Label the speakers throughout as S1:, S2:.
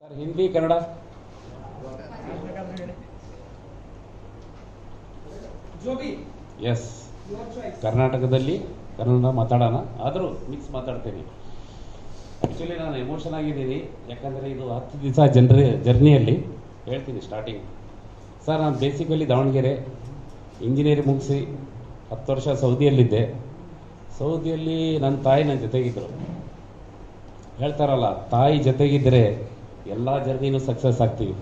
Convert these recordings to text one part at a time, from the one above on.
S1: Sir Hindi Kannada
S2: जो भी
S1: S
S2: your choice
S1: ಕರ್ನಾಟಕದಲ್ಲಿ ಕನ್ನಡ ಮಾತಾಡೋಣ ಆದರೂ ಮಿಕ್ಸ್ ಮಾತಾಡ್ತೀನಿ ಆ್ಯಕ್ಚುಲಿ ನಾನು ಎಮೋಷನ್ ಆಗಿದ್ದೀನಿ ಯಾಕಂದರೆ ಇದು ಹತ್ತು ದಿವಸ ಜನರ ಜರ್ನಿಯಲ್ಲಿ ಹೇಳ್ತೀನಿ ಸ್ಟಾರ್ಟಿಂಗ್ ಸರ್ ನಾನು ಬೇಸಿಕಲಿ ದಾವಣಗೆರೆ ಇಂಜಿನಿಯರಿಂಗ್ ಮುಗಿಸಿ ಹತ್ತು ವರ್ಷ ಸೌದಿಯಲ್ಲಿದ್ದೆ ಸೌದಿಯಲ್ಲಿ ನನ್ನ ತಾಯಿ ನನ್ನ ಜೊತೆಗಿದ್ದರು ಹೇಳ್ತಾರಲ್ಲ ತಾಯಿ ಜೊತೆಗಿದ್ದರೆ ಎಲ್ಲ ಜರ್ನಿನೂ ಸಕ್ಸಸ್ ಆಗ್ತೀವಿ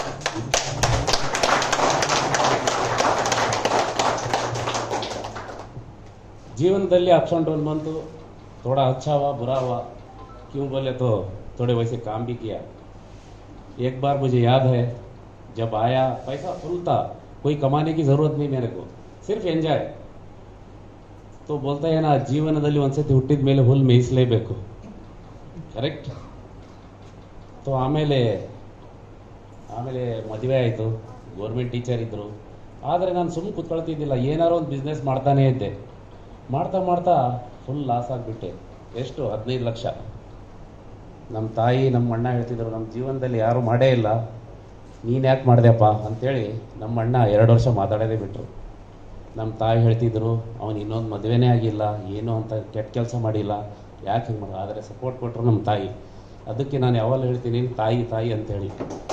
S1: जीवन अप्स एंड डाउन बनतु थोड़ा अच्छा हुआ बुरा हुआ क्यों बोले तो थोड़े वैसे काम भी किया एक बार मुझे याद है जब आया पैसा फुल था कोई कमाने की जरूरत नहीं मेरे को सिर्फ एंजॉय तो बोलता है ना ಜೀವನದಲ್ಲಿ ಒಂದ್ಸತಿ ಹುಟ್ಟಿದ ಮೇಲೆ ಹುಲ್ ಮೇಯಿಸಲೇಬೇಕು ಕರೆಕ್ಟ್ ಸೊ ಆಮೇಲೆ ಆಮೇಲೆ ಮದುವೆ ಆಯಿತು ಗೌರ್ಮೆಂಟ್ ಟೀಚರ್ ಇದ್ದರು ಆದರೆ ನಾನು ಸುಮ್ಮನೆ ಕೂತ್ಕೊಳ್ತಿದ್ದಿಲ್ಲ ಏನಾರೋ ಒಂದು ಬಿಸ್ನೆಸ್ ಮಾಡ್ತಾನೇ ಇದ್ದೆ ಮಾಡ್ತಾ ಮಾಡ್ತಾ ಫುಲ್ ಲಾಸ್ ಆಗಿಬಿಟ್ಟೆ ಎಷ್ಟು ಹದಿನೈದು ಲಕ್ಷ ನಮ್ಮ ತಾಯಿ ನಮ್ಮ ಅಣ್ಣ ಹೇಳ್ತಿದ್ರು ನಮ್ಮ ಜೀವನದಲ್ಲಿ ಯಾರೂ ಮಾಡೇ ಇಲ್ಲ ನೀನು ಯಾಕೆ ಮಾಡಿದೆಪ್ಪ ಅಂತೇಳಿ ನಮ್ಮ ಅಣ್ಣ ಎರಡು ವರ್ಷ ಮಾತಾಡೋದೇ ಬಿಟ್ಟರು ನಮ್ಮ ತಾಯಿ ಹೇಳ್ತಿದ್ರು ಅವನು ಇನ್ನೊಂದು ಮದುವೆನೇ ಆಗಿಲ್ಲ ಏನು ಅಂತ ಕೆಟ್ಟ ಕೆಲಸ ಮಾಡಿಲ್ಲ ಯಾಕೆ ಹಿಂಗೆ ಮಾಡ ಆದರೆ ಸಪೋರ್ಟ್ ಕೊಟ್ಟರು ನಮ್ಮ ತಾಯಿ ಅದಕ್ಕೆ ನಾನು ಯಾವಾಗ ಹೇಳ್ತೀನಿ ತಾಯಿ ತಾಯಿ ಅಂತೇಳಿ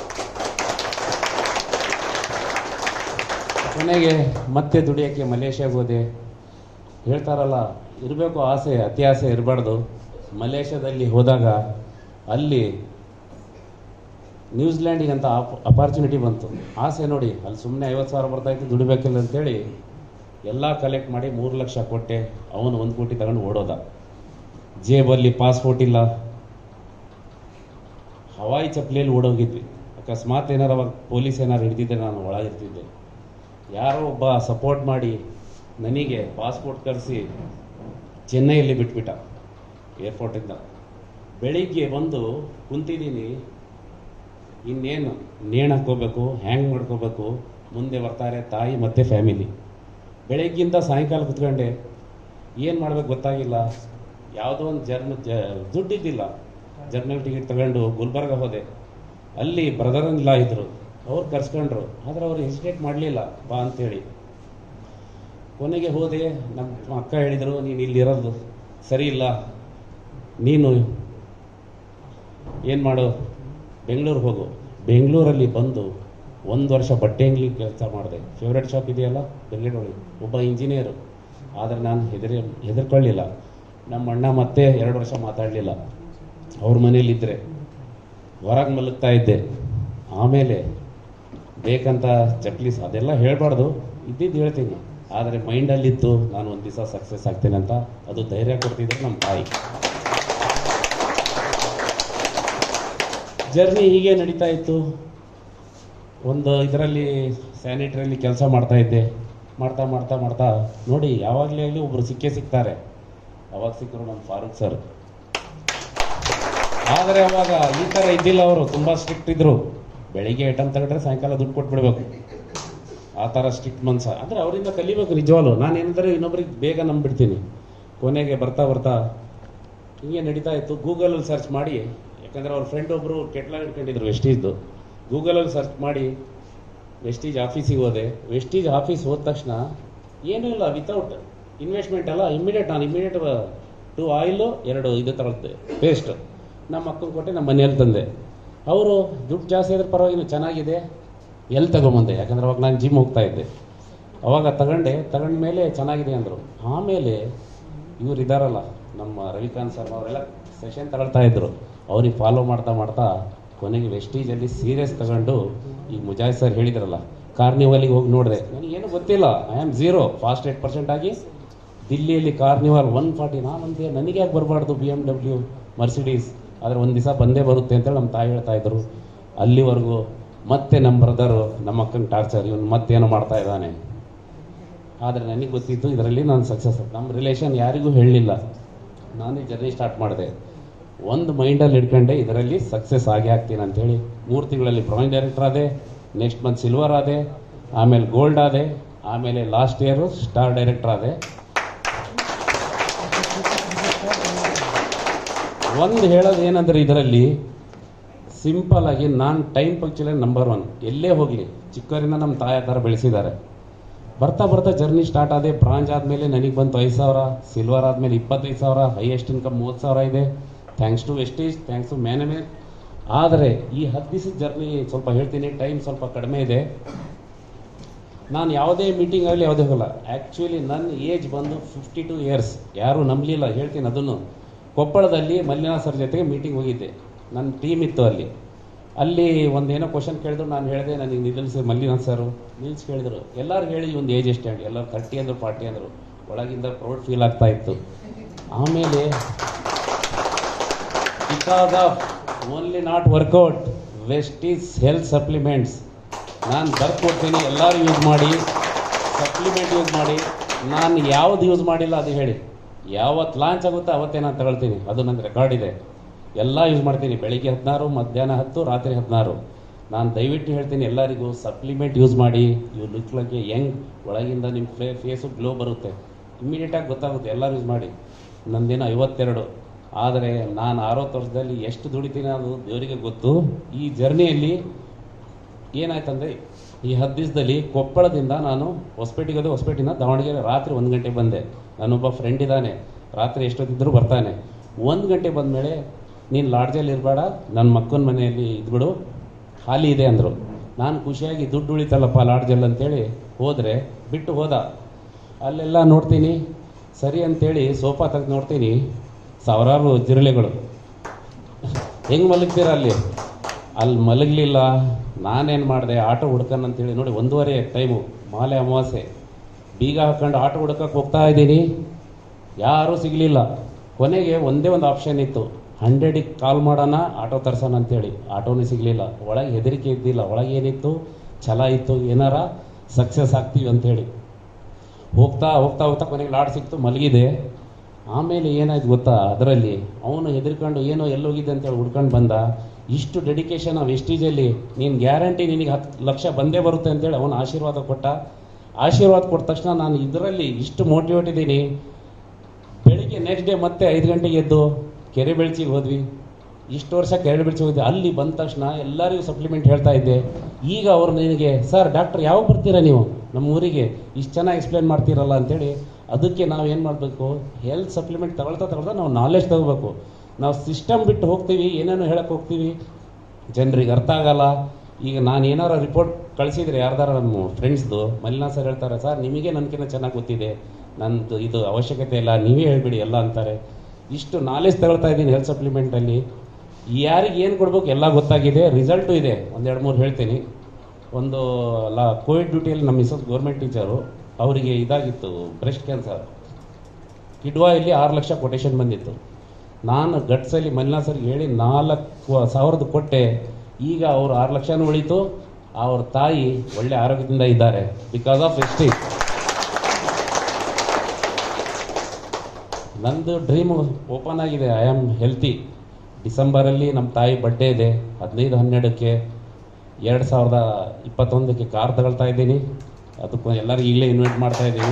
S1: ಕೊನೆಗೆ ಮತ್ತೆ ದುಡಿಯೋಕ್ಕೆ ಮಲೇಷ್ಯಾಗೆ ಹೋದೆ ಹೇಳ್ತಾರಲ್ಲ ಇರಬೇಕು ಆಸೆ ಅತಿ ಆಸೆ ಇರಬಾರ್ದು ಮಲೇಷ್ಯಾದಲ್ಲಿ ಹೋದಾಗ ಅಲ್ಲಿ ನ್ಯೂಜಿಲ್ಯಾಂಡಿಗೆ ಅಂತ ಅಪಾರ್ಚುನಿಟಿ ಬಂತು ಆಸೆ ನೋಡಿ ಅಲ್ಲಿ ಸುಮ್ಮನೆ ಐವತ್ತು ಸಾವಿರ ಬರ್ತಾಯಿತ್ತು ದುಡಿಬೇಕಿಲ್ಲ ಅಂತೇಳಿ ಎಲ್ಲ ಕಲೆಕ್ಟ್ ಮಾಡಿ ಮೂರು ಲಕ್ಷ ಕೊಟ್ಟೆ ಅವನು ಒಂದು ಕೋಟಿ ತಗೊಂಡು ಓಡೋದ ಜೇಬಲ್ಲಿ ಪಾಸ್ಪೋರ್ಟ್ ಇಲ್ಲ ಹವಾಯಿ ಚಪ್ಪಲಿಯಲ್ಲಿ ಓಡೋಗಿದ್ವಿ ಅಕಸ್ಮಾತ್ ಏನಾರು ಅವಾಗ ಪೊಲೀಸ್ ಏನಾರು ಹಿಡಿದಿದ್ದೆ ನಾನು ಒಳಗಿರ್ತಿದ್ದೆ ಯಾರೋ ಒಬ್ಬ ಸಪೋರ್ಟ್ ಮಾಡಿ ನನಗೆ ಪಾಸ್ಪೋರ್ಟ್ ಕರೆಸಿ ಚೆನ್ನೈಯಲ್ಲಿ ಬಿಟ್ಬಿಟ್ಟ ಏರ್ಪೋರ್ಟಿಂದ ಬೆಳಿಗ್ಗೆ ಬಂದು ಕುಂತಿದ್ದೀನಿ ಇನ್ನೇನು ನೇಣು ಹಾಕ್ಕೋಬೇಕು ಹ್ಯಾಂಗ್ ಮಾಡ್ಕೋಬೇಕು ಮುಂದೆ ಬರ್ತಾರೆ ತಾಯಿ ಮತ್ತು ಫ್ಯಾಮಿಲಿ ಬೆಳಗ್ಗಿಂದ ಸಾಯಂಕಾಲ ಕುತ್ಕೊಂಡೆ ಏನು ಮಾಡ್ಬೇಕು ಗೊತ್ತಾಗಿಲ್ಲ ಯಾವುದೋ ಒಂದು ಜರ್ನ ಜ ದುಡ್ಡಿದ್ದಿಲ್ಲ ಜರ್ನಲ್ ಟಿಕೆಟ್ ತಗೊಂಡು ಗುಲ್ಬರ್ಗ ಹೋದೆ ಅಲ್ಲಿ ಬ್ರದರ್ ಇಲ್ಲ ಇದ್ರು ಅವ್ರು ಕರ್ಸ್ಕೊಂಡ್ರು ಆದರೆ ಅವ್ರು ಹೆಸಿಟೇಟ್ ಮಾಡಲಿಲ್ಲ ಬಾ ಅಂತೇಳಿ ಕೊನೆಗೆ ಹೋದೆ ನಮ್ಮ ಅಕ್ಕ ಹೇಳಿದರು ನೀನು ಇಲ್ಲಿರೋದು ಸರಿ ಇಲ್ಲ ನೀನು ಏನು ಮಾಡು ಬೆಂಗಳೂರಿಗೆ ಹೋಗು ಬೆಂಗಳೂರಲ್ಲಿ ಬಂದು ಒಂದು ವರ್ಷ ಬಟ್ಟೆ ಅಂಗಡಿ ಕೆಲಸ ಮಾಡಿದೆ ಫೇವ್ರೆಟ್ ಶಾಪ್ ಇದೆಯಲ್ಲ ಬೆಂಗಳೂರಲ್ಲಿ ಒಬ್ಬ ಇಂಜಿನಿಯರು ಆದರೆ ನಾನು ಹೆದರಿ ಹೆದರ್ಕೊಳ್ಳಿಲ್ಲ ನಮ್ಮ ಅಣ್ಣ ಮತ್ತೆ ಎರಡು ವರ್ಷ ಮಾತಾಡಲಿಲ್ಲ ಅವ್ರ ಮನೇಲಿದ್ದರೆ ಹೊರಗೆ ಮಲಗ್ತಾ ಇದ್ದೆ ಆಮೇಲೆ ಬೇಕಂತ ಚಪ್ಲೀಸ್ ಅದೆಲ್ಲ ಹೇಳಬಾರ್ದು ಇದ್ದಿದ್ದು ಹೇಳ್ತೀನಿ ಆದರೆ ಮೈಂಡಲ್ಲಿತ್ತು ನಾನು ಒಂದು ದಿವಸ ಸಕ್ಸಸ್ ಆಗ್ತೇನೆ ಅಂತ ಅದು ಧೈರ್ಯ ಕೊಡ್ತಿದ್ರು ನಮ್ಮ ತಾಯಿ ಜರ್ನಿ ಹೀಗೆ ನಡೀತಾ ಇತ್ತು ಒಂದು ಇದರಲ್ಲಿ ಸ್ಯಾನಿಟ್ರಿಯಲ್ಲಿ ಕೆಲಸ ಮಾಡ್ತಾ ಇದ್ದೆ ಮಾಡ್ತಾ ಮಾಡ್ತಾ ಮಾಡ್ತಾ ನೋಡಿ ಯಾವಾಗಲೇ ಆಗಲಿ ಒಬ್ಬರು ಸಿಕ್ಕೇ ಸಿಗ್ತಾರೆ ಅವಾಗ ಸಿಕ್ಕರು ನಮ್ಮ ಫಾರೂಕ್ ಸರ್ ಆದರೆ ಅವಾಗ ಈ ಥರ ಇದ್ದಿಲ್ಲ ಅವರು ತುಂಬ ಸ್ಟ್ರಿಕ್ಟ್ ಇದ್ರು ಬೆಳಿಗ್ಗೆ ಐಟಮ್ ತಗೊಂಡ್ರೆ ಸಾಯಂಕಾಲ ದುಡ್ಡು ಕೊಟ್ಬಿಡ್ಬೇಕು ಆ ಥರ ಸ್ಟ್ರಿಕ್ಟ್ ಮನ್ಸ ಅಂದರೆ ಅವರಿಂದ ಕಲಿಬೇಕು ನಿಜವಾಗ್ಲು ನಾನು ಏನಾದರೂ ಇನ್ನೊಬ್ರಿಗೆ ಬೇಗ ನಂಬಿಡ್ತೀನಿ ಕೊನೆಗೆ ಬರ್ತಾ ಬರ್ತಾ ಹಿಂಗೆ ನಡೀತಾ ಇತ್ತು ಗೂಗಲಲ್ಲಿ ಸರ್ಚ್ ಮಾಡಿ ಯಾಕಂದರೆ ಅವ್ರ ಫ್ರೆಂಡ್ ಒಬ್ಬರು ಕೆಟ್ಲಾಗ್ ಇಟ್ಕೊಂಡಿದ್ರು ವೆಸ್ಟೀಸ್ದು ಗೂಗಲಲ್ಲಿ ಸರ್ಚ್ ಮಾಡಿ ವೆಸ್ಟೀಜ್ ಆಫೀಸಿಗೆ ಹೋದೆ ವೆಸ್ಟೀಜ್ ಆಫೀಸ್ ಹೋದ ತಕ್ಷಣ ಏನೂ ಇಲ್ಲ ವಿತೌಟ್ ಇನ್ವೆಸ್ಟ್ಮೆಂಟ್ ಅಲ್ಲ ಇಮಿಡಿಯೇಟ್ ನಾನು ಇಮಿಡಿಯೇಟ್ ಟು ಆಯಿಲು ಎರಡು ಇದು ತಗೊಳ್ತೆ ಪೇಸ್ಟ್ ನಮ್ಮ ಅಕ್ಕನ ಕೊಟ್ಟೆ ನಮ್ಮ ಮನೆಯಲ್ಲಿ ತಂದೆ ಅವರು ದುಡ್ಡು ಜಾಸ್ತಿ ಆದ್ರೆ ಪರವಾಗಿಲ್ಲ ಚೆನ್ನಾಗಿದೆ ಎಲ್ಲಿ ತಗೊಂಬಂದೆ ಯಾಕಂದ್ರೆ ಅವಾಗ ನಾನು ಜಿಮ್ ಹೋಗ್ತಾ ಇದ್ದೆ ಅವಾಗ ತಗೊಂಡೆ ತಗೊಂಡ ಮೇಲೆ ಚೆನ್ನಾಗಿದೆ ಅಂದರು ಆಮೇಲೆ ಇವ್ರು ಇದ್ದಾರಲ್ಲ ನಮ್ಮ ರವಿಕಾಂತ್ ಸರ್ ಅವರೆಲ್ಲ ಸೆಷನ್ ತಗೊಳ್ತಾ ಇದ್ರು ಅವ್ರಿಗೆ ಫಾಲೋ ಮಾಡ್ತಾ ಮಾಡ್ತಾ ಕೊನೆಗೆ ವೆಸ್ಟೀಜಲ್ಲಿ ಸೀರಿಯಸ್ ತಗೊಂಡು ಈಗ ಮುಜಾಹಿದ್ ಸರ್ ಹೇಳಿದ್ರಲ್ಲ ಕಾರ್ನಿವಲಿಗೆ ಹೋಗಿ ನೋಡಿದೆ ನನಗೇನು ಗೊತ್ತಿಲ್ಲ I am zero fast eight percent ಆಗಿ ದಿಲ್ಲಿಯಲ್ಲಿ ಕಾರ್ನಿವಲ್ ಒನ್ ಫಾರ್ಟಿ ನಾನಂತೆ ನನಗೆ ಯಾಕೆ ಬರಬಾರ್ದು ಬಿ ಎಮ್ ಡಬ್ಲ್ಯೂ ಮರ್ಸಿಡೀಸ್ ಆದರೆ ಒಂದು ದಿವಸ ಬಂದೇ ಬರುತ್ತೆ ಅಂತೇಳಿ ನಮ್ಮ ತಾಯಿ ಹೇಳ್ತಾ ಇದ್ರು ಅಲ್ಲಿವರೆಗೂ ಮತ್ತೆ ನಮ್ಮ ಬ್ರದರು ನಮ್ಮ ಅಕ್ಕನ ಟಾರ್ಚರ್ ಇವನು ಮತ್ತೇನೋ ಮಾಡ್ತಾ ಇದ್ದಾನೆ ಆದರೆ ನನಗೆ ಗೊತ್ತಿತ್ತು ಇದರಲ್ಲಿ ನಾನು ಸಕ್ಸಸ್ ನಮ್ಮ ರಿಲೇಷನ್ ಯಾರಿಗೂ ಹೇಳಲಿಲ್ಲ ನಾನೇ ಜರ್ನಿ ಸ್ಟಾರ್ಟ್ ಮಾಡಿದೆ ಒಂದು ಮೈಂಡಲ್ಲಿ ಹಿಡ್ಕೊಂಡೆ ಇದರಲ್ಲಿ ಸಕ್ಸಸ್ ಆಗೇ ಆಗ್ತೀನಿ ಅಂತೇಳಿ ಮೂರು ತಿಂಗಳಲ್ಲಿ ಬ್ರಾಂಜ್ ಡೈರೆಕ್ಟರ್ ಆದೆ ನೆಕ್ಸ್ಟ್ ಮಂತ್ ಸಿಲ್ವರ್ ಆದೆ ಆಮೇಲೆ ಗೋಲ್ಡ್ ಆದೆ ಆಮೇಲೆ ಲಾಸ್ಟ್ ಇಯರು ಸ್ಟಾರ್ ಡೈರೆಕ್ಟರ್ ಆದೆ ಒಂದು ಹೇಳೋದು ಏನಂದ್ರೆ ಇದರಲ್ಲಿ ಸಿಂಪಲ್ ಆಗಿ ನಾನು ಟೈಮ್ ಪಂಕ್ಚುಲಿ ನಂಬರ್ ಒನ್ ಎಲ್ಲೇ ಹೋಗಲಿ ಚಿಕ್ಕವರಿಂದ ನಮ್ಮ ತಾಯ ಥರ ಬೆಳೆಸಿದ್ದಾರೆ ಬರ್ತಾ ಬರ್ತಾ ಜರ್ನಿ ಸ್ಟಾರ್ಟ್ ಆದೆ ಬ್ರಾಂಜ್ ಆದಮೇಲೆ ನನಗೆ ಬಂತು ಐದು ಸಾವಿರ ಸಿಲ್ವರ್ ಆದಮೇಲೆ ಇಪ್ಪತ್ತೈದು ಸಾವಿರ ಹೈಯೆಸ್ಟ್ ಇನ್ಕಮ್ ಮೂವತ್ತು ಸಾವಿರ ಇದೆ thanks to Vestige thanks to management ಆದರೆ ಈ ಹತ್ತು ದಿವಸದ ಜರ್ನಿ ಸ್ವಲ್ಪ ಹೇಳ್ತೀನಿ ಟೈಮ್ ಸ್ವಲ್ಪ ಕಡಿಮೆ ಇದೆ ನಾನು ಯಾವುದೇ ಮೀಟಿಂಗ್ ಆಗಲಿ ಯಾವುದೇ ಹೋಗಲ್ಲ ಆ್ಯಕ್ಚುಲಿ ನನ್ನ ಏಜ್ ಬಂದು ಫಿಫ್ಟಿ ಟು ಇಯರ್ಸ್ ಯಾರೂ ನಂಬಲಿಲ್ಲ ಹೇಳ್ತೀನಿ ಅದನ್ನು ಕೊಪ್ಪಳದಲ್ಲಿ ಮಲ್ಲಿನಾ ಸರ್ ಜೊತೆಗೆ ಮೀಟಿಂಗ್ ಹೋಗಿದ್ದೆ ನನ್ನ ಟೀಮ್ ಇತ್ತು ಅಲ್ಲಿ ಅಲ್ಲಿ ಒಂದೇನೋ ಕ್ವಶನ್ ಕೇಳಿದ್ರು ನಾನು ಹೇಳಿದೆ ನನಗೆ ನಿಲ್ಲಿಸಿ ಮಲ್ಲಿನಾಥ್ ಸರು ನಿಲ್ಸಿ ಕೇಳಿದ್ರು ಎಲ್ಲರೂ ಹೇಳಿ ಒಂದು ಏಜ್ ಎಷ್ಟು ಹೇಳಿ ಎಲ್ಲರೂ ತರ್ಟಿ ಅಂದರು ಫಾರ್ಟಿ ಅಂದರು ಒಳಗಿಂದ ಪ್ರೌಡ್ ಫೀಲ್ ಆಗ್ತಾ ಇತ್ತು ಆಮೇಲೆ because of only not workout Vestige health supplements ನಾನು ಬರ್ಕೊಡ್ತೀನಿ ಎಲ್ಲರೂ ಯೂಸ್ ಮಾಡಿ ಸಪ್ಲಿಮೆಂಟ್ ಯೂಸ್ ಮಾಡಿ ನಾನು ಯಾವ್ದು ಯೂಸ್ ಮಾಡಿಲ್ಲ ಅದು ಹೇಳಿ ಯಾವತ್ತು ಲಾಂಚ್ ಆಗುತ್ತೋ ಅವತ್ತೇ ನಾನು ತಗೊಳ್ತೀನಿ ಅದು ನನ್ನ ರೆಕಾರ್ಡ್ ಇದೆ ಎಲ್ಲ ಯೂಸ್ ಮಾಡ್ತೀನಿ ಬೆಳಿಗ್ಗೆ ಹದಿನಾರು ಮಧ್ಯಾಹ್ನ ಹತ್ತು ರಾತ್ರಿ ಹದಿನಾರು ನಾನು ದಯವಿಟ್ಟು ಹೇಳ್ತೀನಿ ಎಲ್ಲರಿಗೂ ಸಪ್ಲಿಮೆಂಟ್ ಯೂಸ್ ಮಾಡಿ ಇವು ಲುಕ್ ಲಗ್ಗೆ ಯಂಗ್ ಒಳಗಿಂದ ನಿಮ್ಮ ಫೇ ಫೇಸು ಗ್ಲೋ ಬರುತ್ತೆ ಇಮ್ಮಿಡಿಯೇಟಾಗಿ ಗೊತ್ತಾಗುತ್ತೆ ಎಲ್ಲರೂ ಯೂಸ್ ಮಾಡಿ ನಂದಿನ ಐವತ್ತೆರಡು ಆದರೆ ನಾನು ಅರವತ್ತು ವರ್ಷದಲ್ಲಿ ಎಷ್ಟು ದುಡಿತೀನಿ ಅದು ದೇವರಿಗೆ ಗೊತ್ತು ಈ ಜರ್ನಿಯಲ್ಲಿ ಏನಾಯ್ತಂದ್ರೆ ಈ ಹತ್ತು ದಿವಸದಲ್ಲಿ ಕೊಪ್ಪಳದಿಂದ ನಾನು ಹೊಸಪೇಟೆಗೆ ಹೋದೆ ಹೊಸಪೇಟೆಯಿಂದ ದಾವಣಗೆರೆ ರಾತ್ರಿ ಒಂದು ಗಂಟೆಗೆ ಬಂದೆ ನನ್ನೊಬ್ಬ ಫ್ರೆಂಡ್ ಇದ್ದಾನೆ ರಾತ್ರಿ ಎಷ್ಟೊತ್ತಿದ್ರು ಬರ್ತಾನೆ ಒಂದು ಗಂಟೆ ಬಂದಮೇಲೆ ನೀನು ಲಾಡ್ಜಲ್ಲಿ ಇರಬೇಡ ನನ್ನ ಮಕ್ಕನ ಮನೆಯಲ್ಲಿ ಇದ್ಬಿಡು ಖಾಲಿ ಇದೆ ಅಂದರು ನಾನು ಖುಷಿಯಾಗಿ ದುಡ್ಡು ಉಳಿತಲ್ಲಪ್ಪ ಲಾಡ್ಜಲ್ಲಿ ಅಂತೇಳಿ ಹೋದರೆ ಬಿಟ್ಟು ಹೋದ ಅಲ್ಲೆಲ್ಲ ನೋಡ್ತೀನಿ ಸರಿ ಅಂತೇಳಿ ಸೋಫಾ ತೆಗೆದು ನೋಡ್ತೀನಿ ಸಾವಿರಾರು ಜಿರಳೆಗಳು ಹೆಂಗೆ ಮಲಗ್ತೀರ ಅಲ್ಲಿ ಅಲ್ಲಿ ಮಲಗಲಿಲ್ಲ ನಾನೇನು ಮಾಡಿದೆ ಆಟೋ ಹುಡ್ಕನ್ ಅಂತೇಳಿ ನೋಡಿ ಒಂದೂವರೆ ಟೈಮು ಮಾಲೆ ಅಮಾವಾಸ್ಯೆ ಬೀಗ ಹಾಕೊಂಡು ಆಟೋ ಹುಡ್ಕಕ್ಕೆ ಹೋಗ್ತಾ ಇದ್ದೀನಿ ಯಾರೂ ಸಿಗಲಿಲ್ಲ ಕೊನೆಗೆ ಒಂದೇ ಒಂದು ಆಪ್ಷನ್ ಇತ್ತು ಹಂಡ್ರೆಡಿಗೆ ಕಾಲ್ ಮಾಡೋಣ ಆಟೋ ತರ್ಸೋಣ ಅಂತೇಳಿ ಆಟೋನೇ ಸಿಗಲಿಲ್ಲ ಒಳಗೆ ಹೆದರಿಕೆ ಇದ್ದಿಲ್ಲ ಒಳಗೆ ಏನಿತ್ತು ಛಲ ಇತ್ತು ಏನಾರ ಸಕ್ಸಸ್ ಆಗ್ತೀವಿ ಅಂತೇಳಿ ಹೋಗ್ತಾ ಹೋಗ್ತಾ ಹೋಗ್ತಾ ಕೊನೆಗೆ ಲಾಡ್ ಸಿಕ್ತು ಮಲಗಿದೆ ಆಮೇಲೆ ಏನಾಯ್ತು ಗೊತ್ತಾ ಅದರಲ್ಲಿ ಅವನು ಹೆದರ್ಕೊಂಡು ಏನೋ ಎಲ್ಲೋಗಿದೆ ಅಂತೇಳಿ ಹುಡ್ಕೊಂಡು ಬಂದ ಇಷ್ಟು ಡೆಡಿಕೇಶನ್ ಆ ವೆಸ್ಟೀಜಲ್ಲಿ ನೀನು ಗ್ಯಾರಂಟಿ ನಿನಗೆ ಹತ್ತು ಲಕ್ಷ ಬಂದೇ ಬರುತ್ತೆ ಅಂತೇಳಿ ಅವನು ಆಶೀರ್ವಾದ ಕೊಟ್ಟ ಆಶೀರ್ವಾದ ಕೊಟ್ಟ ತಕ್ಷಣ ನಾನು ಇದರಲ್ಲಿ ಇಷ್ಟು ಮೋಟಿವೇಟ್ ಇದ್ದೀನಿ ಬೆಳಿಗ್ಗೆ ನೆಕ್ಸ್ಟ್ ಡೇ ಮತ್ತೆ ಐದು ಗಂಟೆಗೆ ಎದ್ದು ಕೆರೆ ಬೆಳ್ಚಿಗೆ ಹೋದ್ವಿ ಇಷ್ಟು ವರ್ಷ ಕೆರೆ ಬೆಳ್ಚಿ ಹೋದ್ವಿ ಅಲ್ಲಿ ಬಂದ ತಕ್ಷಣ ಎಲ್ಲರಿಗೂ ಸಪ್ಲಿಮೆಂಟ್ ಹೇಳ್ತಾ ಇದ್ದೆ ಈಗ ಅವ್ರು ನಿನಗೆ ಸರ್ ಡಾಕ್ಟರ್ ಯಾವಾಗ ಬರ್ತೀರಾ ನೀವು ನಮ್ಮ ಊರಿಗೆ ಇಷ್ಟು ಚೆನ್ನಾಗಿ ಎಕ್ಸ್ಪ್ಲೇನ್ ಮಾಡ್ತೀರಲ್ಲ ಅಂತೇಳಿ ಅದಕ್ಕೆ ನಾವು ಏನು ಮಾಡಬೇಕು ಹೆಲ್ತ್ ಸಪ್ಲಿಮೆಂಟ್ ತಗೊಳ್ತಾ ತಗೊಳ್ತಾ ನಾವು ನಾಲೆಜ್ ತಗೋಬೇಕು ನಾವು ಸಿಸ್ಟಮ್ ಬಿಟ್ಟು ಹೋಗ್ತೀವಿ ಏನೇನೋ ಹೇಳಕ್ಕೆ ಹೋಗ್ತೀವಿ ಜನರಿಗೆ ಅರ್ಥ ಆಗಲ್ಲ ಈಗ ನಾನು ಏನಾರ ರಿಪೋರ್ಟ್ ಕಳಿಸಿದ್ರೆ ಯಾರ್ದಾರ ನಮ್ಮ ಫ್ರೆಂಡ್ಸ್ದು ಮಲ್ಲಿನಾ ಸರ್ ಹೇಳ್ತಾರೆ ಸರ್ ನಿಮಗೆ ನನಗಿಂತ ಚೆನ್ನಾಗಿ ಗೊತ್ತಿದೆ ನಂದು ಇದು ಅವಶ್ಯಕತೆ ಇಲ್ಲ ನೀವೇ ಹೇಳ್ಬಿಡಿ ಎಲ್ಲ ಅಂತಾರೆ ಇಷ್ಟು ನಾಲೆಜ್ ತಗೊಳ್ತಾ ಇದ್ದೀನಿ ಹೆಲ್ತ್ ಸಪ್ಲಿಮೆಂಟಲ್ಲಿ ಯಾರಿಗೆ ಏನು ಕೊಡ್ಬೇಕು ಎಲ್ಲ ಗೊತ್ತಾಗಿದೆ ರಿಸಲ್ಟು ಇದೆ ಒಂದೆರಡು ಮೂರು ಹೇಳ್ತೀನಿ ಒಂದು ಲಾ ಕೋವಿಡ್ ಡ್ಯೂಟಿಯಲ್ಲಿ ನಮ್ಮ ಮಿಸಸ್ ಗೌರ್ಮೆಂಟ್ ಟೀಚರು ಅವರಿಗೆ ಇದಾಗಿತ್ತು ಬ್ರೆಸ್ಟ್ ಕ್ಯಾನ್ಸರ್ ಕಿಡ್ವಾ ಇಲ್ಲಿ ಆರು ಲಕ್ಷ ಕೊಟೇಶನ್ ಬಂದಿತ್ತು ನಾನು ಗಟ್ಸಲ್ಲಿ ಮಲ್ಲಿನಾ ಸರ್ಗೆ ಹೇಳಿ ನಾಲ್ಕು ಸಾವಿರದ ಕೊಟ್ಟೆ ಈಗ ಅವ್ರು ಆರು ಲಕ್ಷನೂ ಉಳಿತು ಅವ್ರ ತಾಯಿ ಒಳ್ಳೆ ಆರೋಗ್ಯದಿಂದ ಇದ್ದಾರೆ ಬಿಕಾಸ್ ಆಫ್ ಎಸ್ಟಿ ನಂದು ಡ್ರೀಮ್ ಓಪನ್ ಆಗಿದೆ ಐ ಆಮ್ ಹೆಲ್ತಿ ಡಿಸೆಂಬರಲ್ಲಿ ನಮ್ಮ ತಾಯಿ ಬರ್ಡೇ ಇದೆ ಹದಿನೈದು ಹನ್ನೆರಡಕ್ಕೆ ಎರಡು ಸಾವಿರದ ಇಪ್ಪತ್ತೊಂದಕ್ಕೆ ಕಾರ್ ತಗೊಳ್ತಾ ಇದ್ದೀನಿ ಅದಕ್ಕೂ ಎಲ್ಲರಿಗೂ ಈಗಲೇ ಇನ್ವೈಟ್ ಮಾಡ್ತಾ ಇದ್ದೀನಿ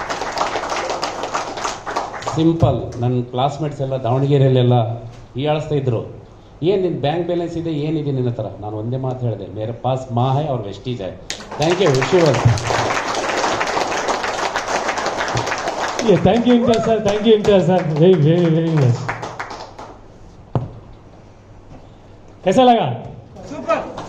S1: ಸಿಂಪಲ್ ನನ್ನ ಕ್ಲಾಸ್ಮೇಟ್ಸ್ ಎಲ್ಲ ದಾವಣಗೆರೆಯಲ್ಲೆಲ್ಲ ಹೀಯಾಳಿಸ್ತಾ ಇದ್ರು ಏನು ನಿನ್ನ ಬ್ಯಾಂಕ್ ಬ್ಯಾಲೆನ್ಸ್ ಇದೆ ಏನಿದೆ ನಿನ್ನ ಹತ್ರ ನಾನು ಒಂದೇ ಮಾತು ಹೇಳಿದೆ ಮೇರೆ ಪಾಸ್ ಮಾ ಹೈ ಅವ್ರ ವೆಸ್ಟೀಜ್ ಹೈ thank you wish you
S3: Yeah, thank you, Imtiaz sir. Thank you, Imtiaz sir. Very, very, very nice. कैसा लगा
S2: ಸೂಪರ್